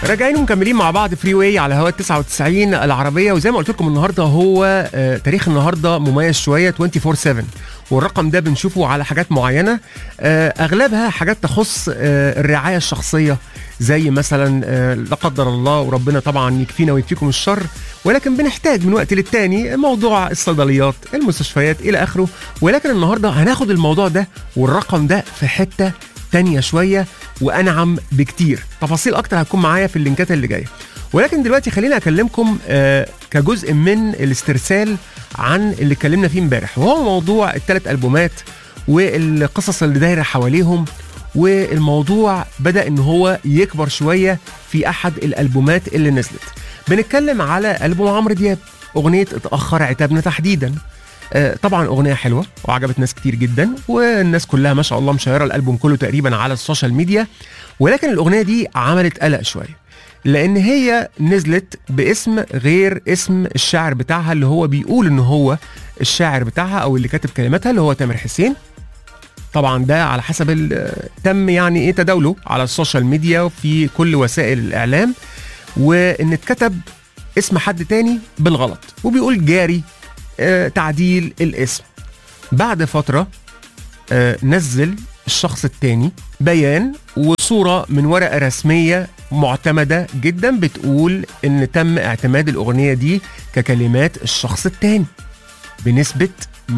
راجعين ومكملين مع بعض فري واي على هواء 99 العربيه وزي ما قلت لكم النهارده هو آه، تاريخ النهارده مميز شويه 24 7 والرقم ده بنشوفه على حاجات معينه آه، اغلبها حاجات تخص آه، الرعايه الشخصيه زي مثلا آه، لا قدر الله وربنا طبعا يكفينا ويكفيكم الشر ولكن بنحتاج من وقت للتاني موضوع الصيدليات المستشفيات الى اخره ولكن النهارده هناخد الموضوع ده والرقم ده في حته تانية شوية وأنعم بكتير تفاصيل أكتر هتكون معايا في اللينكات اللي جاية ولكن دلوقتي خليني أكلمكم آه، كجزء من الاسترسال عن اللي اتكلمنا فيه امبارح وهو موضوع الثلاث ألبومات والقصص اللي دايرة حواليهم والموضوع بدأ إن هو يكبر شوية في أحد الألبومات اللي نزلت بنتكلم على ألبوم عمرو دياب أغنية اتأخر عتابنا تحديداً آه، طبعا اغنيه حلوه وعجبت ناس كتير جدا والناس كلها ما شاء الله مشيره الالبوم كله تقريبا على السوشيال ميديا ولكن الاغنيه دي عملت قلق شويه لان هي نزلت باسم غير اسم الشاعر بتاعها اللي هو بيقول ان هو الشاعر بتاعها او اللي كاتب كلماتها اللي هو تامر حسين طبعا ده على حسب ال- تم يعني ايه تداوله على السوشيال ميديا وفي كل وسائل الاعلام وان اتكتب اسم حد تاني بالغلط وبيقول جاري آه، تعديل الاسم بعد فترة آه، نزل الشخص التاني بيان وصورة من ورقة رسمية معتمدة جدا بتقول ان تم اعتماد الاغنية دي ككلمات الشخص التاني بنسبة 100%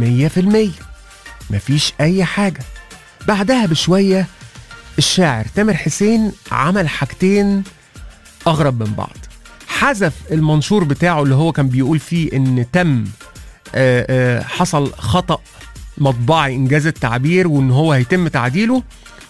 مفيش اي حاجة بعدها بشوية الشاعر تامر حسين عمل حاجتين اغرب من بعض حذف المنشور بتاعه اللي هو كان بيقول فيه ان تم آه، آه، حصل خطأ مطبعي انجاز التعبير وان هو هيتم تعديله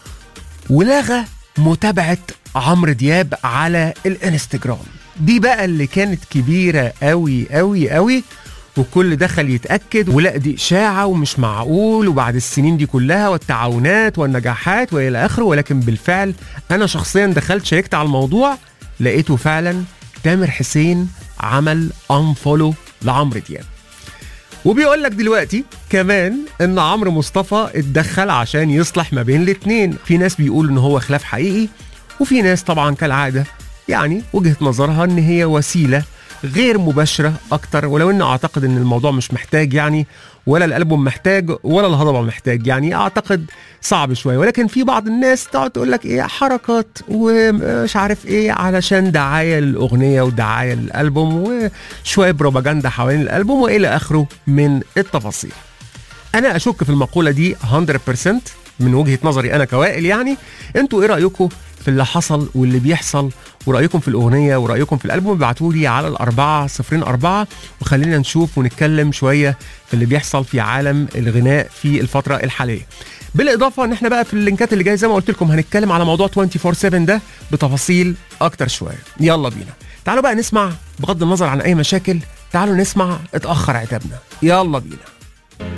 ولغى متابعة عمرو دياب على الانستجرام دي بقى اللي كانت كبيرة قوي قوي قوي وكل دخل يتأكد ولا دي إشاعة ومش معقول وبعد السنين دي كلها والتعاونات والنجاحات وإلى آخره ولكن بالفعل أنا شخصيا دخلت شيكت على الموضوع لقيته فعلا تامر حسين عمل انفولو لعمرو دياب وبيقول لك دلوقتي كمان ان عمرو مصطفى اتدخل عشان يصلح ما بين الاتنين في ناس بيقولوا ان هو خلاف حقيقي وفي ناس طبعا كالعاده يعني وجهه نظرها ان هي وسيله غير مباشره اكتر ولو ان اعتقد ان الموضوع مش محتاج يعني ولا الالبوم محتاج ولا الهضبه محتاج يعني اعتقد صعب شويه ولكن في بعض الناس تقعد تقول لك ايه حركات ومش عارف ايه علشان دعايه للاغنيه ودعايه للالبوم وشويه بروباجندا حوالين الالبوم والى اخره من التفاصيل انا اشك في المقوله دي 100% من وجهه نظري انا كوائل يعني انتوا ايه رايكم في اللي حصل واللي بيحصل ورايكم في الاغنيه ورايكم في الالبوم ابعتوا لي على الأربعة صفرين أربعة وخلينا نشوف ونتكلم شويه في اللي بيحصل في عالم الغناء في الفتره الحاليه بالاضافه ان احنا بقى في اللينكات اللي جايه زي ما قلت لكم هنتكلم على موضوع 24 7 ده بتفاصيل اكتر شويه يلا بينا تعالوا بقى نسمع بغض النظر عن اي مشاكل تعالوا نسمع اتاخر عتابنا يلا بينا